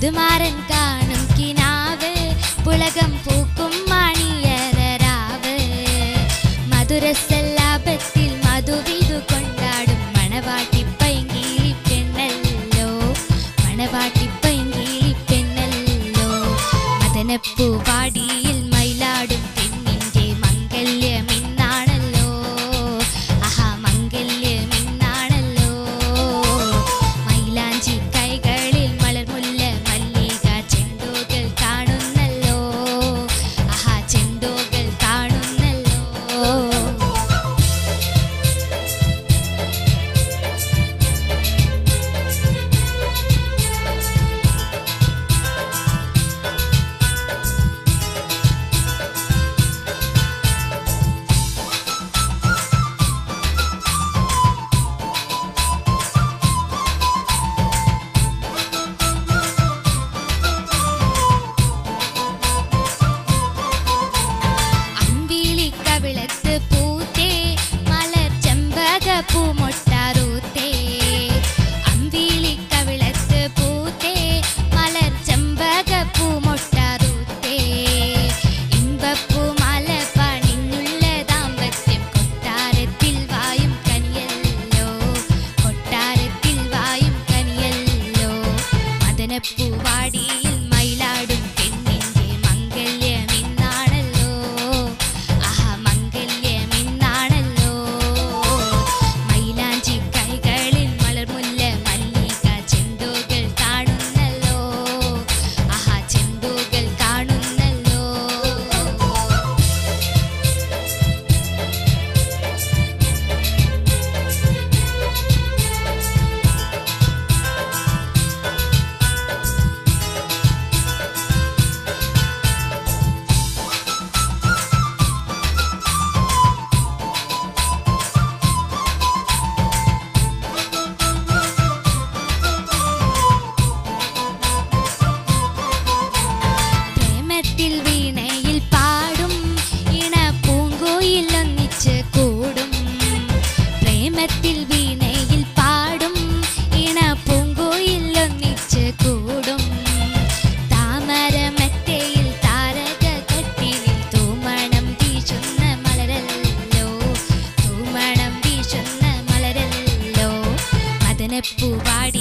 പുതുമാരൻ കാണും കിനാവ് പുളകം പൂക്കും മണിയരാവ് മധുരസല്ലാപത്തിൽ മധുവിധു കൊണ്ടാടും മണവാട്ടി പൈങ്കിളി പെണ്ണല്ലോ മണവാട്ടി പൈങ്കിളി പെണ്ണല്ലോ മദനപ്പൂവാടിയിൽ മയിലാടും പെണ്ണിന്റെ മംഗല്യമിന്നാണല്ലോ ആഹാ മംഗല്യമിന്നാണല്ലോ മൈലാഞ്ചി കൈകളിൽ മലർമുല്ല മല്ലിക ചെണ്ടുകൾ കാണുന്നല്ലോ ആഹാ ചെണ്ടുകൾ കാണുന്നല്ലോ അമ്പിളി കവിളത്ത് പൂത്തേ മലർ ചെമ്പക പൂമൊട്ടാറൂത്തേ അമ്പിളി കവിളത്ത് പൂത്തേ മലർ ചെമ്പക പൂമൊട്ടാറൂത്തേ ഇമ്പപ്പൂ മല പണിഞ്ഞുള്ള ദാമ്പത്യം കൊട്ടാരത്തിൽ വായും കനിയല്ലോ കൊട്ടാരത്തിൽ വായും കനിയല്ലോ മദനപ്പൂവാടിയിൽ മയിലാടും പെണ്ണിന്റെ മംഗല്യമിന്നാണല്ലോ ആഹാ മംഗല്യമിന്നാണല്ലോ മൈലാഞ്ചി കൈകളിൽ മലർമുല്ല മല്ലിക ചെണ്ടുകൾ കാണുന്നല്ലോ ആഹാ ചെണ്ടുകൾ കാണുന്നല്ലോ പ്രേമത്തിൽ വീണയിൽ പാടും ഇണ പൂങ്കോയിൽ ഒന്നിച്ച് കൂടും പ്രേമത്തിൽ വീണയിൽ പാടും ഇണ പൂങ്കോയിൽ ഒന്നിച്ച് കൂടും താമരമറ്റയിൽ താരക കട്ടിലിൽ തൂമണം വീശുന്ന മലരല്ലോ തൂമണം വീശുന്ന മലരല്ലോ മദനപ്പൂവാടി